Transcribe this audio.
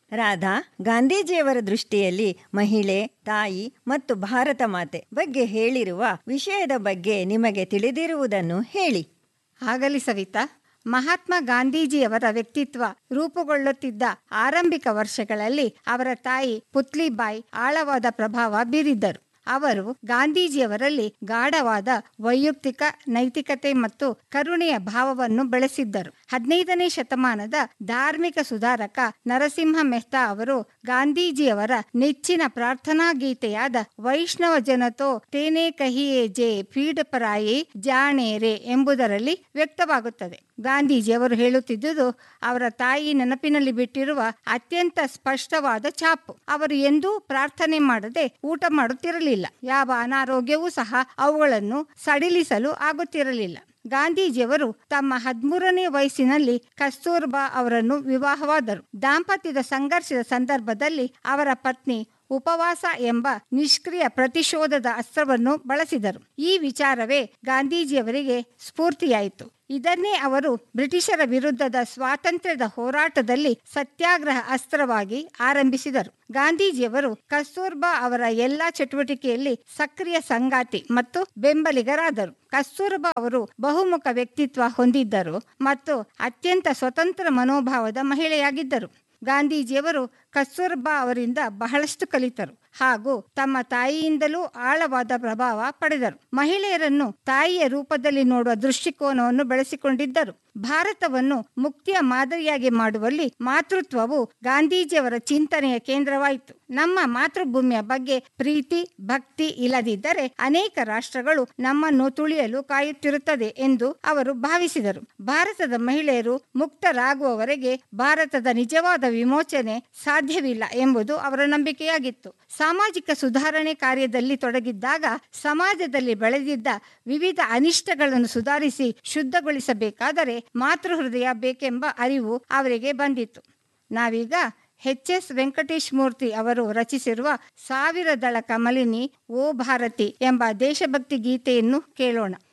ರಾಧಾ ಗಾಂಧೀಜಿಯವರ ದೃಷ್ಟಿಯಲ್ಲಿ ಮಹಿಳೆ ತಾಯಿ ಮತ್ತು ಭಾರತ ಮಾತೆ ಬಗ್ಗೆ ಹೇಳಿರುವ ವಿಷಯದ ಬಗ್ಗೆ ನಿಮಗೆ ತಿಳಿದಿರುವುದನ್ನು ಹೇಳಿ ಆಗಲಿ ಸವಿತಾ ಮಹಾತ್ಮ ಗಾಂಧೀಜಿಯವರ ವ್ಯಕ್ತಿತ್ವ ರೂಪುಗೊಳ್ಳುತ್ತಿದ್ದ ಆರಂಭಿಕ ವರ್ಷಗಳಲ್ಲಿ ಅವರ ತಾಯಿ ಪುತ್ಲಿಬಾಯಿ ಆಳವಾದ ಪ್ರಭಾವ ಬೀರಿದ್ದರು ಅವರು ಗಾಂಧೀಜಿಯವರಲ್ಲಿ ಗಾಢವಾದ ವೈಯಕ್ತಿಕ ನೈತಿಕತೆ ಮತ್ತು ಕರುಣೆಯ ಭಾವವನ್ನು ಬೆಳೆಸಿದ್ದರು ಹದಿನೈದನೇ ಶತಮಾನದ ಧಾರ್ಮಿಕ ಸುಧಾರಕ ನರಸಿಂಹ ಮೆಹ್ತಾ ಅವರು ಗಾಂಧೀಜಿಯವರ ನೆಚ್ಚಿನ ಪ್ರಾರ್ಥನಾ ಗೀತೆಯಾದ ವೈಷ್ಣವ ಜನತೋ ತೇನೆ ಕಹಿಯೇ ಜೆ ಪೀಡ ಪರಾಯಿ ಜಾಣೇರೆ ಎಂಬುದರಲ್ಲಿ ವ್ಯಕ್ತವಾಗುತ್ತದೆ ಗಾಂಧೀಜಿಯವರು ಹೇಳುತ್ತಿದ್ದುದು ಅವರ ತಾಯಿ ನೆನಪಿನಲ್ಲಿ ಬಿಟ್ಟಿರುವ ಅತ್ಯಂತ ಸ್ಪಷ್ಟವಾದ ಛಾಪು ಅವರು ಎಂದೂ ಪ್ರಾರ್ಥನೆ ಮಾಡದೆ ಊಟ ಮಾಡುತ್ತಿರಲಿಲ್ಲ ಯಾವ ಅನಾರೋಗ್ಯವೂ ಸಹ ಅವುಗಳನ್ನು ಸಡಿಲಿಸಲು ಆಗುತ್ತಿರಲಿಲ್ಲ ಗಾಂಧೀಜಿಯವರು ತಮ್ಮ ಹದಿಮೂರನೇ ವಯಸ್ಸಿನಲ್ಲಿ ಕಸ್ತೂರ್ಬಾ ಅವರನ್ನು ವಿವಾಹವಾದರು ದಾಂಪತ್ಯದ ಸಂಘರ್ಷದ ಸಂದರ್ಭದಲ್ಲಿ ಅವರ ಪತ್ನಿ ಉಪವಾಸ ಎಂಬ ನಿಷ್ಕ್ರಿಯ ಪ್ರತಿಶೋಧದ ಅಸ್ತ್ರವನ್ನು ಬಳಸಿದರು ಈ ವಿಚಾರವೇ ಗಾಂಧೀಜಿಯವರಿಗೆ ಸ್ಫೂರ್ತಿಯಾಯಿತು ಇದನ್ನೇ ಅವರು ಬ್ರಿಟಿಷರ ವಿರುದ್ಧದ ಸ್ವಾತಂತ್ರ್ಯದ ಹೋರಾಟದಲ್ಲಿ ಸತ್ಯಾಗ್ರಹ ಅಸ್ತ್ರವಾಗಿ ಆರಂಭಿಸಿದರು ಗಾಂಧೀಜಿಯವರು ಕಸ್ತೂರ್ಬಾ ಅವರ ಎಲ್ಲಾ ಚಟುವಟಿಕೆಯಲ್ಲಿ ಸಕ್ರಿಯ ಸಂಗಾತಿ ಮತ್ತು ಬೆಂಬಲಿಗರಾದರು ಕಸ್ತೂರ್ಬಾ ಅವರು ಬಹುಮುಖ ವ್ಯಕ್ತಿತ್ವ ಹೊಂದಿದ್ದರು ಮತ್ತು ಅತ್ಯಂತ ಸ್ವತಂತ್ರ ಮನೋಭಾವದ ಮಹಿಳೆಯಾಗಿದ್ದರು ಗಾಂಧೀಜಿಯವರು ಕಸ್ತೂರ್ಬಾ ಅವರಿಂದ ಬಹಳಷ್ಟು ಕಲಿತರು ಹಾಗೂ ತಮ್ಮ ತಾಯಿಯಿಂದಲೂ ಆಳವಾದ ಪ್ರಭಾವ ಪಡೆದರು ಮಹಿಳೆಯರನ್ನು ತಾಯಿಯ ರೂಪದಲ್ಲಿ ನೋಡುವ ದೃಷ್ಟಿಕೋನವನ್ನು ಬೆಳೆಸಿಕೊಂಡಿದ್ದರು ಭಾರತವನ್ನು ಮುಕ್ತಿಯ ಮಾದರಿಯಾಗಿ ಮಾಡುವಲ್ಲಿ ಮಾತೃತ್ವವು ಗಾಂಧೀಜಿಯವರ ಚಿಂತನೆಯ ಕೇಂದ್ರವಾಯಿತು ನಮ್ಮ ಮಾತೃಭೂಮಿಯ ಬಗ್ಗೆ ಪ್ರೀತಿ ಭಕ್ತಿ ಇಲ್ಲದಿದ್ದರೆ ಅನೇಕ ರಾಷ್ಟ್ರಗಳು ನಮ್ಮನ್ನು ತುಳಿಯಲು ಕಾಯುತ್ತಿರುತ್ತದೆ ಎಂದು ಅವರು ಭಾವಿಸಿದರು ಭಾರತದ ಮಹಿಳೆಯರು ಮುಕ್ತರಾಗುವವರೆಗೆ ಭಾರತದ ನಿಜವಾದ ವಿಮೋಚನೆ ಸಾಧ್ಯವಿಲ್ಲ ಎಂಬುದು ಅವರ ನಂಬಿಕೆಯಾಗಿತ್ತು ಸಾಮಾಜಿಕ ಸುಧಾರಣೆ ಕಾರ್ಯದಲ್ಲಿ ತೊಡಗಿದ್ದಾಗ ಸಮಾಜದಲ್ಲಿ ಬೆಳೆದಿದ್ದ ವಿವಿಧ ಅನಿಷ್ಟಗಳನ್ನು ಸುಧಾರಿಸಿ ಶುದ್ಧಗೊಳಿಸಬೇಕಾದರೆ ಮಾತೃಹೃದಯ ಬೇಕೆಂಬ ಅರಿವು ಅವರಿಗೆ ಬಂದಿತ್ತು ನಾವೀಗ ಎಚ್ ಎಸ್ ವೆಂಕಟೇಶ್ ಮೂರ್ತಿ ಅವರು ರಚಿಸಿರುವ ಸಾವಿರ ದಳ ಕಮಲಿನಿ ಓ ಭಾರತಿ ಎಂಬ ದೇಶಭಕ್ತಿ ಗೀತೆಯನ್ನು ಕೇಳೋಣ